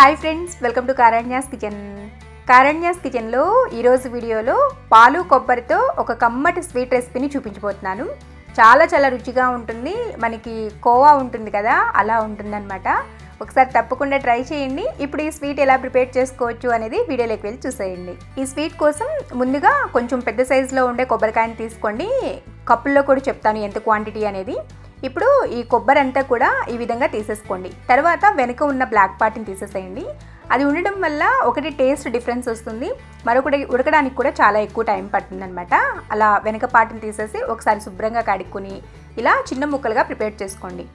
hi friends welcome to Karanya's kitchen Karanya's కిచెన్లో ఈరోజు వీడియోలో పాలు కొబ్బరితో ఒక కమ్మటి స్వీట్ రెసిపీని చూపించబోతున్నాను చాలా చాలా రుచిగా ఉంటుంది మనకి కోవా ఉంటుంది కదా అలా ఉంటుందన్నమాట ఒకసారి తప్పకుండా ట్రై చేయండి ఇప్పుడు ఈ స్వీట్ ఎలా ప్రిపేర్ చేసుకోవచ్చు అనేది వీడియోలోకి వెళ్ళి చూసేయండి ఈ స్వీట్ కోసం ముందుగా కొంచెం పెద్ద సైజులో ఉండే కొబ్బరికాయని తీసుకోండి కప్పుల్లో కూడా చెప్తాను ఎంత క్వాంటిటీ అనేది ఇప్పుడు ఈ కొబ్బరి అంతా కూడా ఈ విధంగా తీసేసుకోండి తర్వాత వెనుక ఉన్న బ్లాక్ పార్ట్ని తీసేసేయండి అది ఉండడం వల్ల ఒకటి టేస్ట్ డిఫరెన్స్ వస్తుంది మరొకటి ఉడకడానికి కూడా చాలా ఎక్కువ టైం పడుతుందన్నమాట అలా వెనక పార్ట్ని తీసేసి ఒకసారి శుభ్రంగా కడుక్కొని ఇలా చిన్న ముక్కలుగా ప్రిపేర్ చేసుకోండి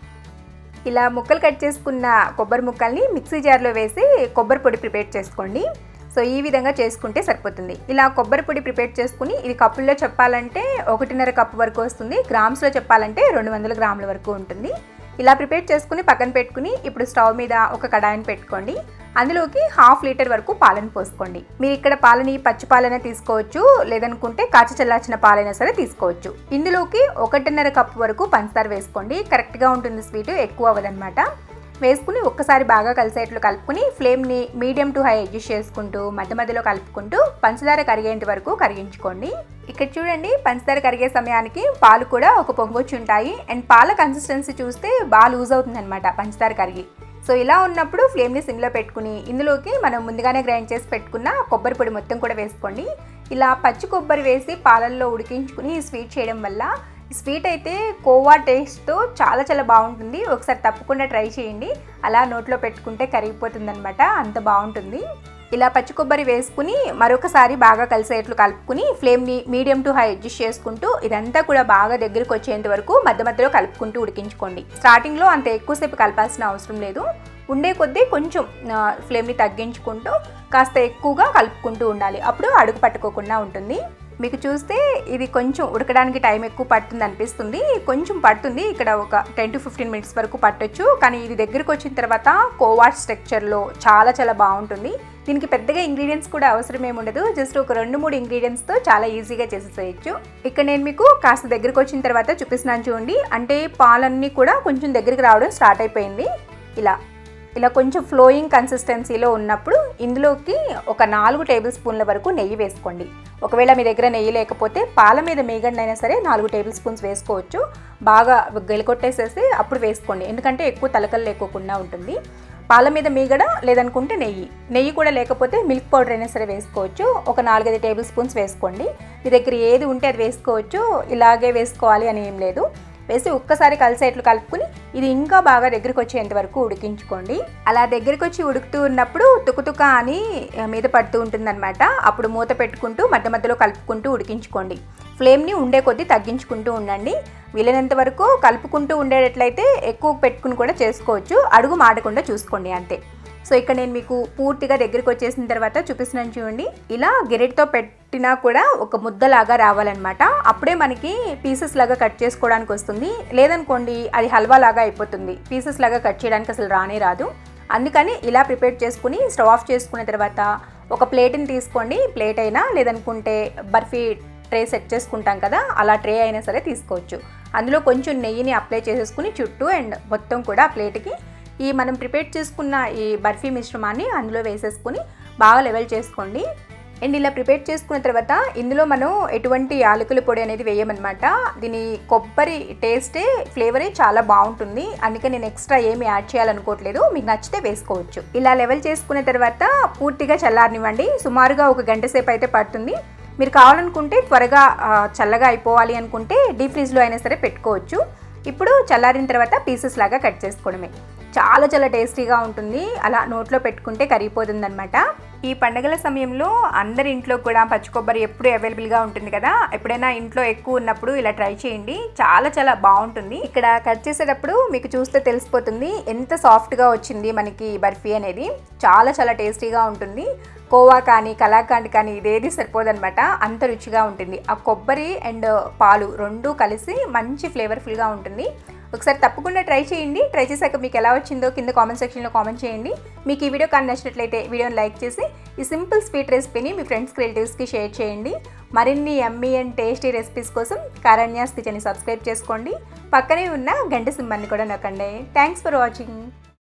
ఇలా ముక్కలు కట్ చేసుకున్న కొబ్బరి ముక్కల్ని మిక్సీ జార్లో వేసి కొబ్బరి పొడి ప్రిపేర్ చేసుకోండి సో ఈ విధంగా చేసుకుంటే సరిపోతుంది ఇలా కొబ్బరి పొడి ప్రిపేర్ చేసుకుని ఇది కప్పుల్లో చెప్పాలంటే ఒకటిన్నర కప్పు వరకు వస్తుంది గ్రామ్స్లో చెప్పాలంటే రెండు వందల గ్రాముల వరకు ఉంటుంది ఇలా ప్రిపేర్ చేసుకుని పక్కన పెట్టుకుని ఇప్పుడు స్టవ్ మీద ఒక కడాయిని పెట్టుకోండి అందులోకి హాఫ్ లీటర్ వరకు పాలను పోసుకోండి మీరు ఇక్కడ పాలని పచ్చి పాలైనా తీసుకోవచ్చు లేదనుకుంటే కాచి చల్లార్చిన పాలైనా సరే తీసుకోవచ్చు ఇందులోకి ఒకటిన్నర కప్పు వరకు పంచదార వేసుకోండి కరెక్ట్గా ఉంటుంది స్వీట్ ఎక్కువ అవ్వదన్నమాట వేసుకుని ఒక్కసారి బాగా కలిసేట్లు కలుపుకుని ఫ్లేమ్ని మీడియం టు హై అడ్జస్ట్ చేసుకుంటూ మధ్య మధ్యలో కలుపుకుంటూ పంచదార కరిగేంత వరకు కరిగించుకోండి ఇక్కడ చూడండి పంచదార కరిగే సమయానికి పాలు కూడా ఒక పొంగొచ్చి ఉంటాయి అండ్ పాల కన్సిస్టెన్సీ చూస్తే బాగా లూజ్ అవుతుంది అనమాట పంచదార కరిగి సో ఇలా ఉన్నప్పుడు ఫ్లేమ్ని సిమ్లో పెట్టుకుని ఇందులోకి మనం ముందుగానే గ్రైండ్ చేసి పెట్టుకున్న కొబ్బరి పొడి మొత్తం కూడా వేసుకోండి ఇలా పచ్చి కొబ్బరి వేసి పాలల్లో ఉడికించుకుని స్వీట్ చేయడం వల్ల స్వీట్ అయితే కోవా టేస్ట్తో చాలా చాలా బాగుంటుంది ఒకసారి తప్పకుండా ట్రై చేయండి అలా నోట్లో పెట్టుకుంటే కరిగిపోతుంది అనమాట అంత బాగుంటుంది ఇలా పచ్చి కొబ్బరి వేసుకుని మరొకసారి బాగా కలిసేట్లు కలుపుకుని ఫ్లేమ్ని మీడియం టు హై అడ్జస్ట్ చేసుకుంటూ ఇదంతా కూడా బాగా దగ్గరికి వచ్చేంత వరకు మధ్య మధ్యలో కలుపుకుంటూ ఉడికించుకోండి స్టార్టింగ్లో అంత ఎక్కువసేపు కలపాల్సిన అవసరం లేదు ఉండే కొద్దీ కొంచెం ఫ్లేమ్ని తగ్గించుకుంటూ కాస్త ఎక్కువగా కలుపుకుంటూ ఉండాలి అప్పుడు అడుగు పట్టుకోకుండా ఉంటుంది మీకు చూస్తే ఇది కొంచెం ఉడకడానికి టైం ఎక్కువ పడుతుంది అనిపిస్తుంది కొంచెం పడుతుంది ఇక్కడ ఒక టెన్ టు ఫిఫ్టీన్ మినిట్స్ వరకు పట్టొచ్చు కానీ ఇది దగ్గరికి వచ్చిన తర్వాత కోవాట్ స్ట్రక్చర్లో చాలా చాలా బాగుంటుంది దీనికి పెద్దగా ఇంగ్రీడియంట్స్ కూడా అవసరం ఏమి ఉండదు జస్ట్ ఒక రెండు మూడు ఇంగ్రీడియంట్స్తో చాలా ఈజీగా చేసేసేయచ్చు ఇక్కడ నేను మీకు కాస్త దగ్గరికి వచ్చిన తర్వాత చూపిస్తున్నాను చూడండి అంటే పాలన్నీ కూడా కొంచెం దగ్గరికి రావడం స్టార్ట్ అయిపోయింది ఇలా ఇలా కొంచెం ఫ్లోయింగ్ కన్సిస్టెన్సీలో ఉన్నప్పుడు ఇందులోకి ఒక నాలుగు టేబుల్ స్పూన్ల వరకు నెయ్యి వేసుకోండి ఒకవేళ మీ దగ్గర నెయ్యి లేకపోతే పాల మీద మేగండి అయినా సరే నాలుగు టేబుల్ స్పూన్స్ వేసుకోవచ్చు బాగా గెలకొట్టేసేసి అప్పుడు వేసుకోండి ఎందుకంటే ఎక్కువ తలకలు లేకోకుండా ఉంటుంది పాల మీద మీగడ లేదనుకుంటే నెయ్యి నెయ్యి కూడా లేకపోతే మిల్క్ పౌడర్ అయినా సరే వేసుకోవచ్చు ఒక నాలుగైదు టేబుల్ స్పూన్స్ వేసుకోండి మీ దగ్గర ఏది ఉంటే అది వేసుకోవచ్చు ఇలాగే వేసుకోవాలి అని ఏం లేదు వేసి ఒక్కసారి కలిసేట్లు కలుపుకుని ఇది ఇంకా బాగా దగ్గరికి వచ్చేంత వరకు ఉడికించుకోండి అలా దగ్గరికి వచ్చి ఉడుకుతూ ఉన్నప్పుడు తుకుతుక అని మీద పడుతూ ఉంటుందన్నమాట అప్పుడు మూత పెట్టుకుంటూ మధ్య మధ్యలో కలుపుకుంటూ ఉడికించుకోండి ఫ్లేమ్ని ఉండే కొద్దీ తగ్గించుకుంటూ ఉండండి వీలైనంత వరకు కలుపుకుంటూ ఉండేటట్లయితే ఎక్కువ పెట్టుకుని కూడా చేసుకోవచ్చు అడుగు మాడకుండా చూసుకోండి అంతే సో ఇక్కడ నేను మీకు పూర్తిగా దగ్గరికి వచ్చేసిన తర్వాత చూపిస్తున్నాను చూడండి ఇలా గెరెట్తో పెట్టినా కూడా ఒక ముద్దలాగా రావాలన్నమాట అప్పుడే మనకి పీసెస్ లాగా కట్ చేసుకోవడానికి వస్తుంది లేదనుకోండి అది హల్వా లాగా అయిపోతుంది పీసెస్ లాగా కట్ చేయడానికి అసలు రానే రాదు అందుకని ఇలా ప్రిపేర్ చేసుకుని స్టవ్ ఆఫ్ చేసుకున్న తర్వాత ఒక ప్లేట్ని తీసుకోండి ప్లేట్ అయినా లేదనుకుంటే బర్ఫీ ట్రే సెట్ చేసుకుంటాం కదా అలా ట్రే అయినా సరే తీసుకోవచ్చు అందులో కొంచెం నెయ్యిని అప్లై చేసేసుకుని చుట్టూ అండ్ మొత్తం కూడా ఆ ప్లేట్కి ఈ మనం ప్రిపేర్ చేసుకున్న ఈ బర్ఫీ మిశ్రమాన్ని అందులో వేసేసుకుని బాగా లెవెల్ చేసుకోండి అండ్ ఇలా ప్రిపేర్ చేసుకున్న తర్వాత ఇందులో మనం ఎటువంటి యాలకుల పొడి అనేది వేయమన్నమాట దీని కొబ్బరి టేస్టే ఫ్లేవరే చాలా బాగుంటుంది అందుకే నేను ఎక్స్ట్రా ఏమి యాడ్ చేయాలనుకోవట్లేదు మీకు నచ్చితే వేసుకోవచ్చు ఇలా లెవెల్ చేసుకున్న తర్వాత పూర్తిగా చల్లారనివ్వండి సుమారుగా ఒక గంట సేపు అయితే పడుతుంది మీరు కావాలనుకుంటే త్వరగా చల్లగా అయిపోవాలి అనుకుంటే డీప్ ఫ్రిడ్జ్లో అయినా సరే పెట్టుకోవచ్చు ఇప్పుడు చల్లారిన తర్వాత పీసెస్ లాగా కట్ చేసుకోవడమే చాలా చాలా టేస్టీగా ఉంటుంది అలా నోట్లో పెట్టుకుంటే కరిగిపోతుంది అనమాట ఈ పండగల సమయంలో అందరి ఇంట్లో కూడా పచ్చి కొబ్బరి ఎప్పుడు అవైలబుల్గా ఉంటుంది కదా ఎప్పుడైనా ఇంట్లో ఎక్కువ ఉన్నప్పుడు ఇలా ట్రై చేయండి చాలా చాలా బాగుంటుంది ఇక్కడ కట్ చేసేటప్పుడు మీకు చూస్తే తెలిసిపోతుంది ఎంత సాఫ్ట్గా వచ్చింది మనకి బర్ఫీ అనేది చాలా చాలా టేస్టీగా ఉంటుంది కోవా కానీ కలాకండ్ కానీ ఇదేది సరిపోదనమాట అంత రుచిగా ఉంటుంది ఆ కొబ్బరి అండ్ పాలు రెండు కలిసి మంచి ఫ్లేవర్ఫుల్గా ఉంటుంది ఒకసారి తప్పకుండా ట్రై చేయండి ట్రై చేశాక మీకు ఎలా వచ్చిందో కింద కామెంట్ సెక్షన్లో కామెంట్ చేయండి మీకు ఈ వీడియో కానీ నచ్చినట్లయితే వీడియోని లైక్ చేసి ఈ సింపుల్ స్వీట్ రెసిపీని మీ ఫ్రెండ్స్కి రిలేటివ్స్కి షేర్ చేయండి మరిన్ని ఎమ్మీ అండ్ టేస్టీ రెసిపీస్ కోసం కారణ్యాస్ కిచెన్ని సబ్స్క్రైబ్ చేసుకోండి పక్కనే ఉన్న గంట సింహాన్ని కూడా నొక్కండి థ్యాంక్స్ ఫర్ వాచింగ్